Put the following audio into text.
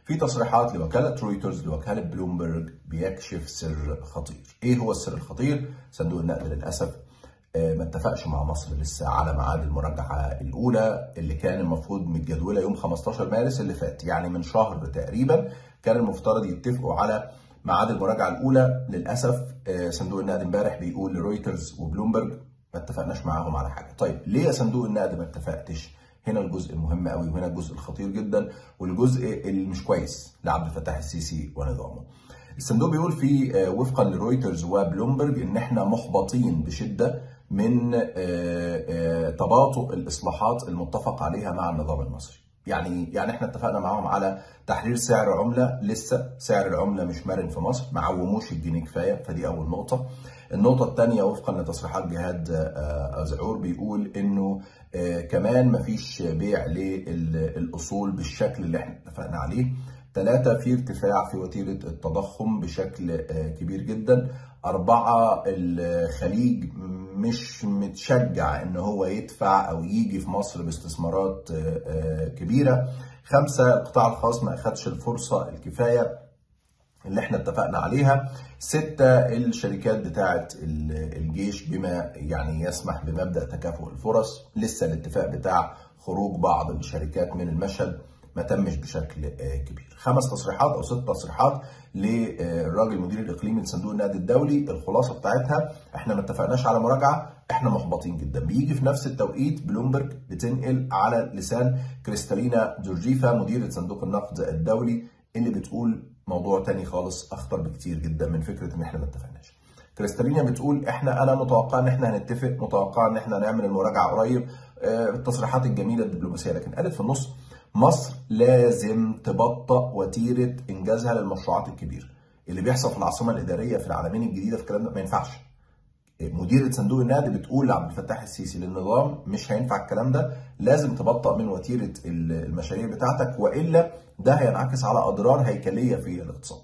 في تصريحات لوكالة رويترز لوكالة بلومبرج بيكشف سر خطير ايه هو السر الخطير صندوق النقد للأسف ما اتفقش مع مصر لسه على ميعاد المراجعة الأولى اللي كان المفروض متجدولة يوم 15 مارس اللي فات يعني من شهر تقريبا كان المفترض يتفقوا على ميعاد المراجعة الأولى للأسف صندوق النقد امبارح بيقول لرويترز وبلومبرج ما اتفقناش معاهم على حاجة طيب ليه يا صندوق النقد ما اتفقتش هنا الجزء المهم قوي وهنا الجزء الخطير جدا والجزء اللي مش كويس لعبد الفتاح السيسي ونظامه. الصندوق بيقول في وفقا لرويترز وبلومبرج ان احنا محبطين بشده من تباطؤ الاصلاحات المتفق عليها مع النظام المصري. يعني يعني احنا اتفقنا معاهم على تحرير سعر عمله لسه سعر العمله مش مرن في مصر ما عوموش الجنيه كفايه فدي اول نقطه. النقطة الثانية وفقا لتصريحات جهاد أزعور بيقول إنه كمان مفيش بيع للأصول بالشكل اللي احنا اتفقنا عليه. ثلاثة في ارتفاع في وتيرة التضخم بشكل كبير جدا. أربعة الخليج مش متشجع إن هو يدفع أو يجي في مصر باستثمارات كبيرة. خمسة القطاع الخاص ما أخدش الفرصة الكفاية اللي احنا اتفقنا عليها ستة الشركات بتاعة الجيش بما يعني يسمح بمبدأ تكافؤ الفرص لسه الاتفاق بتاع خروج بعض الشركات من المشهد ما تمش بشكل كبير خمس تصريحات او ست تصريحات للراجل المدير الاقليمي لصندوق النقد الدولي الخلاصه بتاعتها احنا ما اتفقناش على مراجعه احنا محبطين جدا بيجي في نفس التوقيت بلومبرج بتنقل على لسان كريستالينا جورجيفا مديره صندوق النقد الدولي اللي بتقول موضوع تاني خالص اخطر بكتير جدا من فكره ان احنا ما اتفقناش. كريستالينا بتقول احنا انا متوقع ان احنا هنتفق متوقع ان احنا نعمل المراجعه قريب آه التصريحات الجميله الدبلوماسيه لكن قالت في النص مصر لازم تبطأ وتيره انجازها للمشروعات الكبيره. اللي بيحصل في العاصمه الاداريه في العالمين الجديده في الكلام ده ما ينفعش. مديرة صندوق النقد بتقول لعبد الفتاح السيسي للنظام مش هينفع الكلام ده لازم تبطأ من وتيرة المشاريع بتاعتك وإلا ده هينعكس على أضرار هيكلية في الاقتصاد